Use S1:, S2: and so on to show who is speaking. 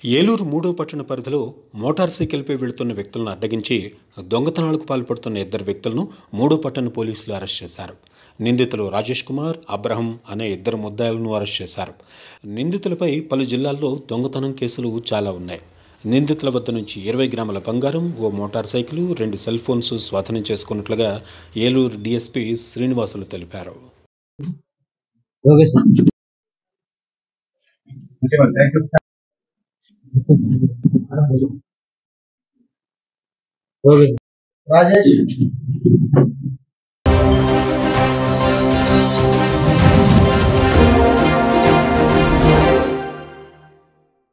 S1: ఏలూరు మూడో పట్టణ పరిధిలో మోటార్ సైకిల్పై వెళుతున్న వ్యక్తులను అడ్డగించి దొంగతనాలకు పాల్పడుతున్న ఇద్దరు వ్యక్తులను మూడో పట్టణ పోలీసులు అరెస్ట్ చేశారు నిందితులు రాజేష్ కుమార్ అబ్రహం అనే ఇద్దరు ముద్దాయిలను అరెస్ట్ చేశారు నిందితులపై పలు జిల్లాల్లో దొంగతనం కేసులు చాలా ఉన్నాయి నిందితుల వద్ద నుంచి ఇరవై గ్రాముల బంగారం ఓ మోటార్ సైకిల్ రెండు సెల్ ఫోన్స్ స్వాధీనం చేసుకున్నట్లుగా ఏలూరు డీఎస్పీ శ్రీనివాసులు తెలిపారు
S2: ఓకే సార్
S3: ఓకే మరి థ్యాంక్ యూ
S2: ఓకే
S3: రాజేష్